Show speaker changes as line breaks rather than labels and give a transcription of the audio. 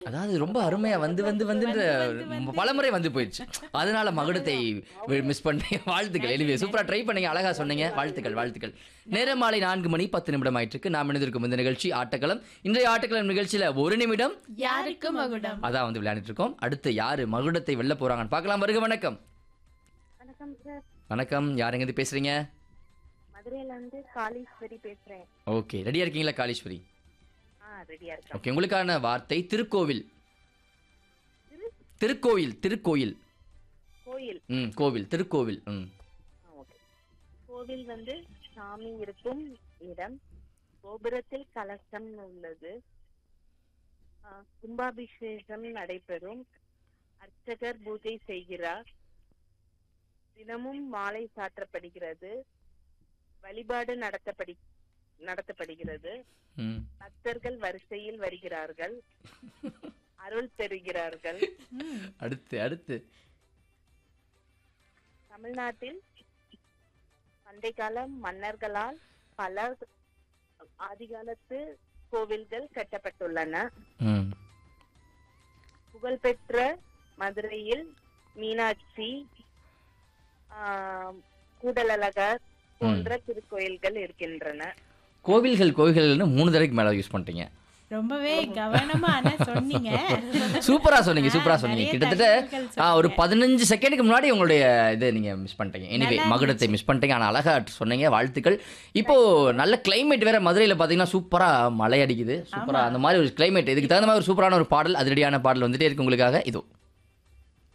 அதாவது ரொம்ப அருமையா வந்து வந்து வந்துன்ற பலமுறை வந்து போயிடுச்சு அதனால மகுடத்தை மிஸ் பண்ணி வாழ்த்துக்கள் எளிவே சூப்பரா ட்ரை பண்ணீங்க அழகா சொன்னீங்க வாழ்த்துக்கள் வாழ்த்துக்கள் நேரம் மாலை நான்கு மணி பத்து நிமிடம் ஆயிட்டு இருக்கு நாம் இணைந்திருக்கும் இந்த நிகழ்ச்சி ஆட்டக்களம் இன்றைய ஆட்டக்களம் நிகழ்ச்சியில ஒரு நிமிடம்
யாருக்கு மகுடம்
அதான் வந்து விளையாடிட்டு இருக்கோம் அடுத்து யாரு மகுடத்தை வெல்ல போறாங்கன்னு பார்க்கலாம் வருக வணக்கம்
வணக்கம் சார்
வணக்கம் யார் எங்கேருந்து பேசுறீங்க
மதுரையில இருந்து காளீஸ்வரி பேசுறேன்
ஓகே ரெடியா இருக்கீங்களா காளீஸ்வரி
ஆ ரெடியா இருக்கேன்
ஓகே உங்களுக்கான வார்த்தை திருக்கோவில் திருக்கோயில் திருக்கோயில்
கோயில்
ம் கோவில் திருக்கோவில் ம்
ஆ, ஓகே கோவில் வந்து சாமி இருக்கும் இடம் கோபுரத்தில் கலசம் உள்ளது ஆ, கும்பாபிஷேகம் நடைபெறும் அர்ச்சகர் பூஜை செய்கிறார் தினமும் மாலை சாற்றப்படுகிறது வழிபாடு நடத்தப்படி நடத்தப்படுகிறது
ம்
பக்தர்கள் வரிசையில் வருகிறார்கள் அருள் பெறுகிறார்கள்
அடுத்து அடுத்து
தமிழ்நாட்டில் பண்டைக்கால மன்னர்களால் பல ஆதிகாலத்து கோவில்கள் கட்டப்பட்டுள்ளன
ம்
புகழ்பெற்ற மதுரையில் மீனாட்சி ஆஹ், கூடலழகர் போன்ற திருக்கோயில்கள் இருக்கின்றன
கோவில்கள் கோவில்கள்னு மூணு தடவைக்கு மேலே யூஸ் பண்ணிட்டீங்க
ரொம்பவே கவனமா ஆனா சொன்னீங்க
சூப்பரா சொன்னீங்க சூப்பரா
ஆ,
சொன்னீங்க
நிறைய
கிட்டத்தட்ட
தகவல்கள்
ஆ, ஒரு
சொன்னீங்க.
பதினஞ்சு செகண்டுக்கு முன்னாடி உங்களுடைய இதை நீங்க மிஸ் பண்ணிட்டீங்க எனிவே
நல்லா
மகுடத்தை மிஸ் பண்ணிட்டீங்க ஆனா அழகா சொன்னீங்க வாழ்த்துக்கள் இப்போ நல்ல கிளைமேட் வேற மதுரையில பாத்தீங்கன்னா சூப்பரா மழை அடிக்குது சூப்பரா அந்த மாதிரி ஒரு கிளைமேட் இதுக்கு தகுந்த மாதிரி ஒரு சூப்பரான ஒரு பாடல் அதிரடியான பாடல் வந்துட்டே இருக்கு உங்களுக்காக இதோ